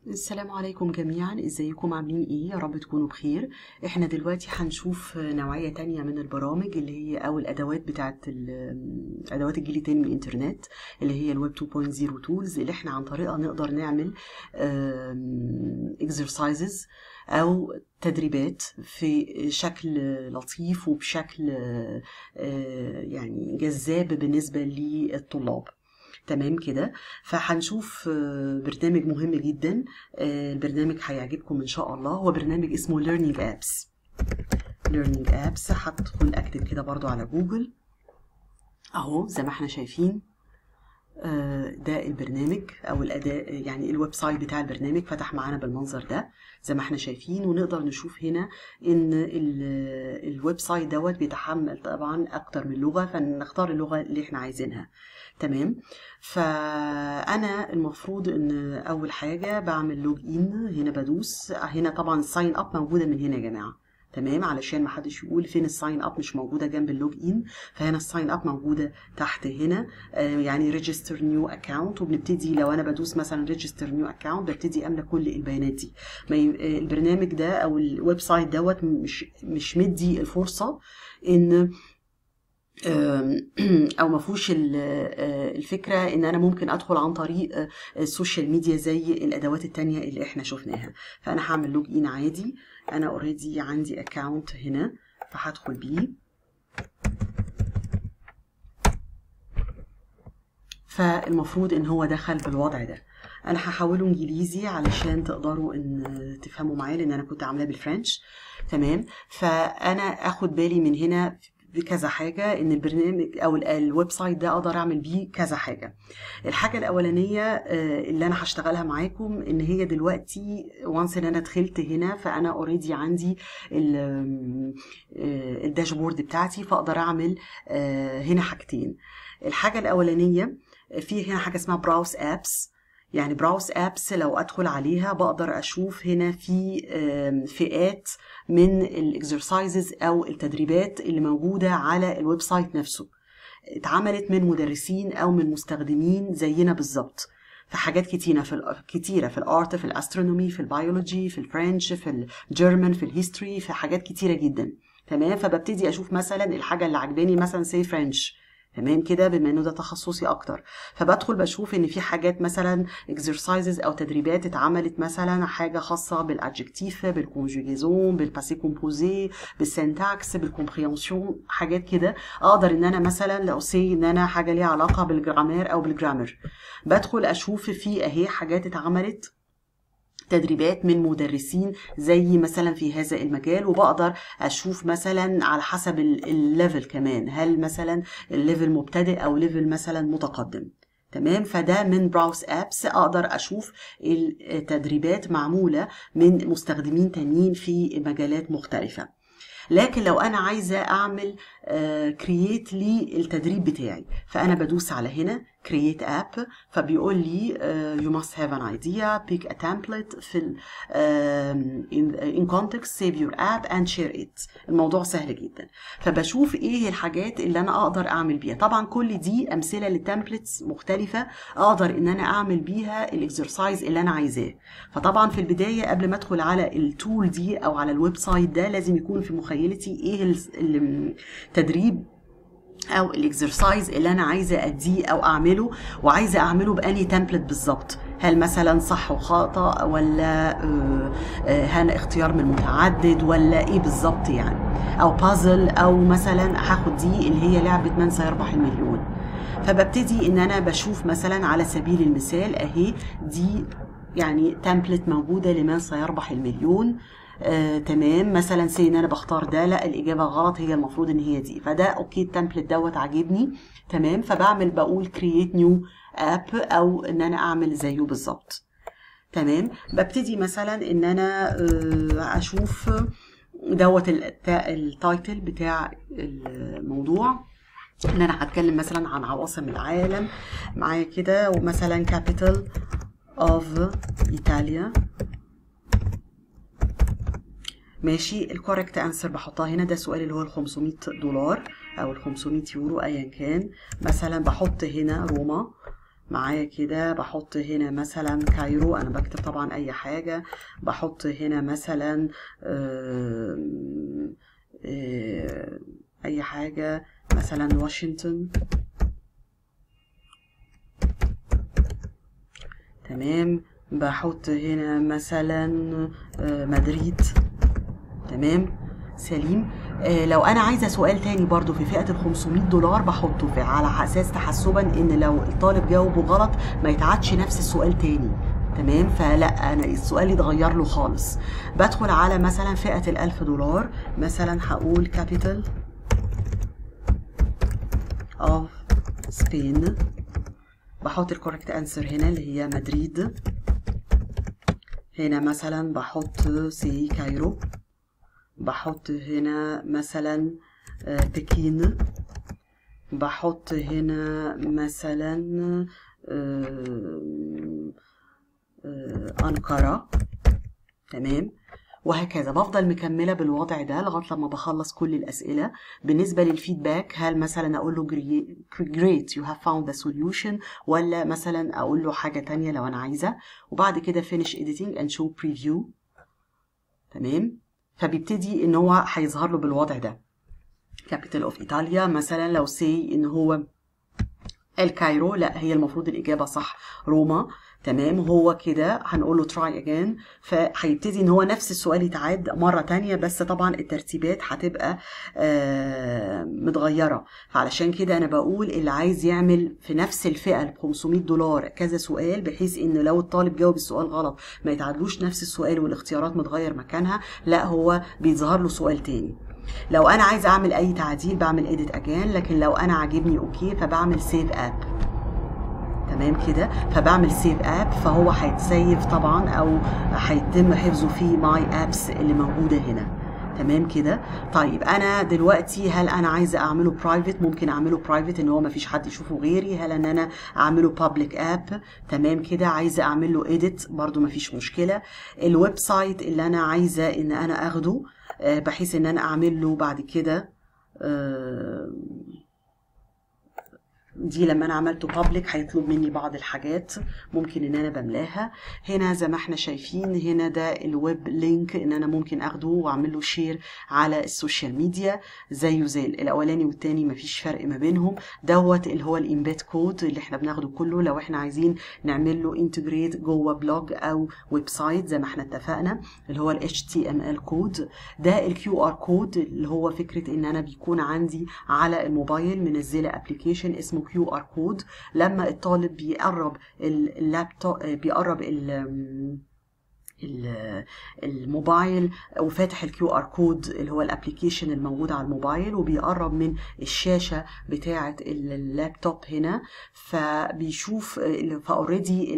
السلام عليكم جميعا ازيكم عاملين ايه يا رب تكونوا بخير احنا دلوقتي هنشوف نوعية تانية من البرامج اللي هي او الادوات بتاعت ال- ادوات الجيل التاني من الانترنت اللي هي الويب 2.0 تولز اللي احنا عن طريقها نقدر نعمل اكسرسايزز او تدريبات في شكل لطيف وبشكل آه، يعني جذاب بالنسبة للطلاب تمام كده فهنشوف آه، برنامج مهم جدا آه، البرنامج هيعجبكم ان شاء الله هو برنامج اسمه Learning Apps Learning Apps هدخل اكتب كده برضو على جوجل اهو زي ما احنا شايفين آه، ده البرنامج او الاداء يعني الويب سايت بتاع البرنامج فتح معانا بالمنظر ده زي ما احنا شايفين ونقدر نشوف هنا ان ال- الويب سايت دوت بيتحمل طبعا اكتر من لغه فنختار اللغه اللي احنا عايزينها تمام فانا المفروض ان اول حاجه بعمل لوج ان هنا بدوس هنا طبعا الساين اب موجوده من هنا يا جماعه تمام علشان ما حدش يقول فين الساين اب مش موجوده جنب اللوج ان فهنا الساين اب موجوده تحت هنا آه، يعني ريجستر نيو اكونت وبنبتدي لو انا بدوس مثلا ريجستر نيو اكونت ببتدي املى كل البيانات دي ما ي- آه، البرنامج ده او الويب سايت دوت مش مش مدي الفرصه ان آم، او ما فيهوش ال- آه، الفكره ان انا ممكن ادخل عن طريق آه، السوشيال ميديا زي الادوات التانية اللي احنا شفناها فانا هعمل لوج ان عادي انا اوريدي عندي اكونت هنا فهدخل بيه فالمفروض ان هو دخل بالوضع ده انا هحوله انجليزي علشان تقدروا ان تفهموا معايا لان انا كنت عاملاه بالفرنش تمام فانا اخد بالي من هنا بكذا حاجة ان البرنامج او ال- الويب سايت ده اقدر اعمل بيه كذا حاجة الحاجة الاولانية آه، اللي انا هشتغلها معاكم ان هي دلوقتي وانس ان انا دخلت هنا فانا اوريدي عندي ال- آه، الداشبورد بتاعتي فاقدر اعمل آه، هنا حاجتين الحاجة الاولانية في هنا حاجة اسمها براوس ابس يعني براوس ابس لو ادخل عليها بقدر اشوف هنا في آم، فئات من الاكسرسايزز او التدريبات اللي موجوده على الويب سايت نفسه اتعملت من مدرسين او من مستخدمين زينا بالظبط في حاجات كتيرة في ال- كتيرة في الارت في الاسترونومي في البيولوجي في الفرنش في الجيرمان في الهيستوري في حاجات كتيرة جدا تمام فببتدي اشوف مثلا الحاجة اللي عجباني مثلا سي فرنش تمام كده بما انه ده تخصصي اكتر فبدخل بشوف ان في حاجات مثلا اكسرسايزز او تدريبات اتعملت مثلا حاجه خاصه بالادجكتيف بالكونجوجيزون بالباسي كومبوزي بالسنتاكس بالكومبريهنسيون حاجات كده اقدر ان انا مثلا لو سي ان انا حاجه ليها علاقه بالجرامير او بالجرامر بدخل اشوف في اهي حاجات اتعملت تدريبات من مدرسين زي مثلا في هذا المجال وبقدر اشوف مثلا على حسب ال- الليفل كمان هل مثلا الليفل مبتدئ او ليفل مثلا متقدم تمام فده من براوس ابس اقدر اشوف التدريبات معموله من مستخدمين تانيين في مجالات مختلفه لكن لو انا عايزه اعمل كرييت للتدريب بتاعي فانا بدوس على هنا create app فبيقول لي uh, you must have an idea pick a template في ال, um, in, in context save your app and share it الموضوع سهل جدا فبشوف ايه الحاجات اللي انا اقدر اعمل بيها طبعا كل دي امثله لتمبلتس مختلفه اقدر ان انا اعمل بيها الاكسرسايز اللي انا عايزاه فطبعا في البدايه قبل ما ادخل على التول دي او على الويب سايت ده لازم يكون في مخيلتي ايه ال- التدريب او الاكسرسايز اللي انا عايزه اديه او اعمله وعايزه اعمله باني تمبلت بالظبط هل مثلا صح وخطا ولا آه، آه، هل اختيار من متعدد ولا ايه بالظبط يعني او بازل او مثلا هاخد دي اللي هي لعبه من سيربح المليون فببتدي ان انا بشوف مثلا على سبيل المثال اهي دي يعني تمبلت موجوده لمن سيربح المليون آه، تمام مثلا سي ان انا بختار ده لا الاجابه غلط هي المفروض ان هي دي فده اوكي التمبلت دوت عاجبني تمام فبعمل بقول كرييت نيو اب او ان انا اعمل زيه بالظبط تمام ببتدي مثلا ان انا آه، اشوف دوت الت- التايتل بتاع الموضوع ان انا هتكلم مثلا عن عواصم العالم معايا كده ومثلا capital of Italia ماشي الكوريكت انسر بحطها هنا ده السؤال اللي هو ال 500 دولار او ال 500 يورو ايا كان مثلا بحط هنا روما معايا كده بحط هنا مثلا كايرو انا بكتب طبعا اي حاجة بحط هنا مثلا آم، آه، اي حاجة مثلا واشنطن تمام بحط هنا مثلا آه، مدريد تمام سليم آه لو انا عايزه سؤال تاني برضو في فئه ال 500 دولار بحطه في على اساس تحسبا ان لو الطالب جاوبه غلط ما يتعادش نفس السؤال تاني تمام فلا انا السؤال يتغير له خالص بدخل على مثلا فئه ال 1000 دولار مثلا هقول كابيتال اوف سبين بحط الكوريكت انسر هنا اللي هي مدريد هنا مثلا بحط سي كايرو بحط هنا مثلا آه، بكين بحط هنا مثلا آه، آه، أنقرة تمام وهكذا بفضل مكملة بالوضع ده لغاية لما بخلص كل الأسئلة بالنسبة للفيدباك هل مثلا أقول له gre- great you have found the solution ولا مثلا أقول له حاجة تانية لو أنا عايزة وبعد كده finish editing and show preview تمام فبيبتدي ان هو هيظهر له بالوضع ده كابيتال اوف ايطاليا مثلا لو سي ان هو الكايرو لا هي المفروض الاجابه صح روما تمام هو كده هنقول له تراي اجين فهيبتدي ان هو نفس السؤال يتعاد مره تانية بس طبعا الترتيبات هتبقى آه متغيره فعلشان كده انا بقول اللي عايز يعمل في نفس الفئه ال 500 دولار كذا سؤال بحيث ان لو الطالب جاوب السؤال غلط ما يتعادلوش نفس السؤال والاختيارات متغير مكانها لا هو بيظهر له سؤال تاني لو انا عايز اعمل اي تعديل بعمل edit again لكن لو انا عاجبني اوكي فبعمل save app تمام كده فبعمل سيف اب فهو هيتسيف طبعا او هيتم حفظه في ماي ابس اللي موجوده هنا تمام كده طيب انا دلوقتي هل انا عايزه اعمله برايفت ممكن اعمله برايفت ان هو ما فيش حد يشوفه غيري هل ان انا اعمله بابليك اب تمام كده عايزه اعمل له اديت برده ما فيش مشكله الويب سايت اللي انا عايزه ان انا اخده آه، بحيث ان انا اعمل له بعد كده آه، دي لما انا عملته بابليك هيطلب مني بعض الحاجات ممكن ان انا بملاها هنا زي ما احنا شايفين هنا ده الويب لينك ان انا ممكن اخده واعمل له شير على السوشيال ميديا زيه زي الاولاني والتاني مفيش فرق ما بينهم دوت اللي هو الامبيد كود اللي احنا بناخده كله لو احنا عايزين نعمل له انتجريت جوه بلوج او ويب سايت زي ما احنا اتفقنا اللي هو ال HTML كود ده الكيو ار كود اللي هو فكره ان انا بيكون عندي على الموبايل منزله ابلكيشن اسمه كيو ار كود لما الطالب بيقرب اللابتوب بيقرب ال ال- الموبايل وفاتح الكيو ار كود اللي هو الابلكيشن الموجود على الموبايل وبيقرب من الشاشه بتاعه اللابتوب هنا فبيشوف فاوريدي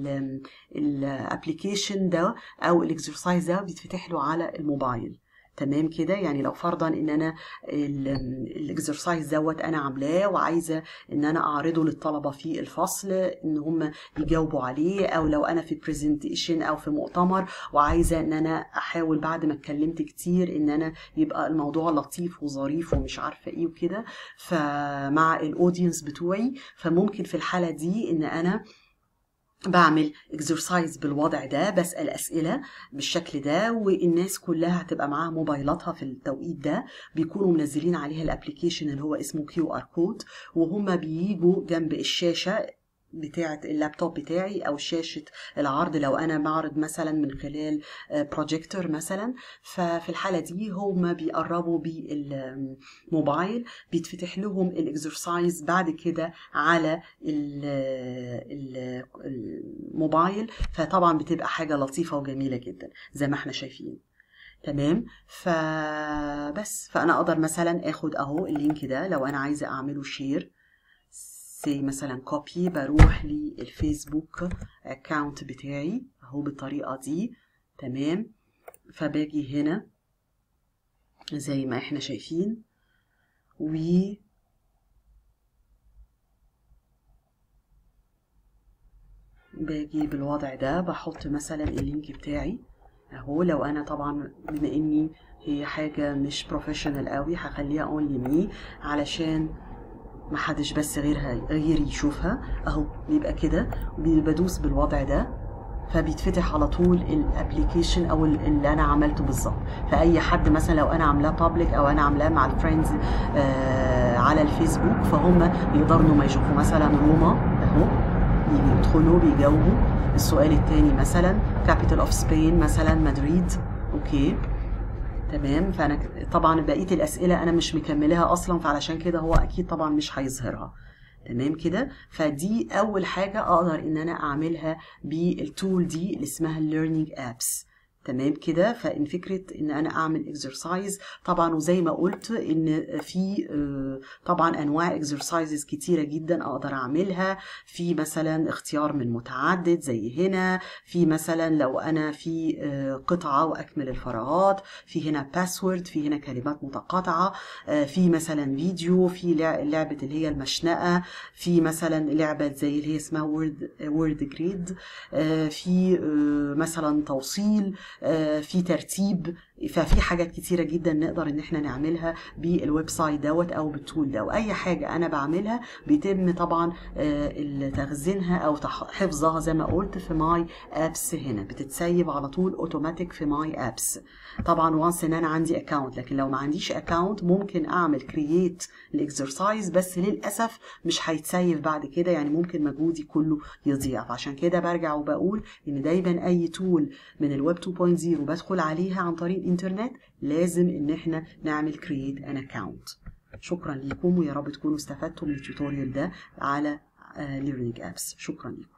الابلكيشن ده او الاكسرسايز ده بيتفتح له على الموبايل تمام كده يعني لو فرضا ان انا الاكسرسايز دوت انا عاملاه وعايزه ان انا اعرضه للطلبه في الفصل ان هم يجاوبوا عليه او لو انا في برزنتيشن او في مؤتمر وعايزه ان انا احاول بعد ما اتكلمت كتير ان انا يبقى الموضوع لطيف وظريف ومش عارفه ايه وكده فمع الاودينس بتوعي فممكن في الحاله دي ان انا بعمل اكسرسايز بالوضع ده بسأل أسئلة بالشكل ده والناس كلها هتبقى معاها موبايلاتها في التوقيت ده بيكونوا منزلين عليها الابليكيشن اللي هو اسمه كيو ار كود وهم بيجوا جنب الشاشة بتاعة اللابتوب بتاعي او شاشة العرض لو انا بعرض مثلا من خلال بروجيكتور مثلا ففي الحالة دي هما بيقربوا بالموبايل بيتفتح لهم الاكسرسايز بعد كده على ال- ال- الموبايل فطبعا بتبقى حاجة لطيفة وجميلة جدا زي ما احنا شايفين تمام فبس فانا اقدر مثلا اخد اهو اللينك ده لو انا عايزه اعمله شير سي مثلا كوبي بروح للفيسبوك اكاونت بتاعي اهو بالطريقه دي تمام فباجي هنا زي ما احنا شايفين و باجي بالوضع ده بحط مثلا اللينك بتاعي اهو لو انا طبعا بما اني هي حاجة مش بروفيشنال قوي هخليها اونلي مي علشان محدش بس غيرها غيري يشوفها اهو بيبقى كده بدوس بالوضع ده فبيتفتح على طول الابلكيشن او اللي انا عملته بالظبط فاي حد مثلا لو انا عاملاه بابليك او انا عاملاه مع الفريندز آه على الفيسبوك فهم يقدروا انهم يشوفوا مثلا روما اهو يدخلوا بيجاوبوا السؤال الثاني مثلا كابيتال اوف سبين مثلا مدريد اوكي تمام فانا طبعا بقيه الاسئله انا مش مكملاها اصلا فعلشان كده هو اكيد طبعا مش هيظهرها تمام كده فدي اول حاجه اقدر ان انا اعملها بالتول دي اللي اسمها learning apps تمام كده فان فكره ان انا اعمل اكسرسايز طبعا وزي ما قلت ان في طبعا انواع اكسرسايزز كتيره جدا اقدر اعملها في مثلا اختيار من متعدد زي هنا في مثلا لو انا في قطعه واكمل الفراغات في هنا باسورد في هنا كلمات متقاطعه في مثلا فيديو في لعبه اللي هي المشنقه في مثلا لعبه زي اللي هي اسمها وورد وورد جريد في مثلا توصيل في ترتيب ففي حاجات كتيرة جدا نقدر ان احنا نعملها بالويب سايت دوت او بالتول ده واي حاجة انا بعملها بيتم طبعا تخزينها او حفظها زي ما قلت في ماي ابس هنا بتتسيب على طول اوتوماتيك في ماي ابس طبعا وانس ان انا عندي اكونت لكن لو ما عنديش اكونت ممكن اعمل كرييت الاكسرسايز بس للاسف مش هيتسيف بعد كده يعني ممكن مجهودي كله يضيع فعشان كده برجع وبقول ان دايما اي تول من الويب 2.0 بدخل عليها عن طريق الانترنت لازم ان احنا نعمل كرييت ان اكونت شكرا لكم ويا رب تكونوا استفدتوا من التوتوريال ده على ليرنينج ابس شكرا لكم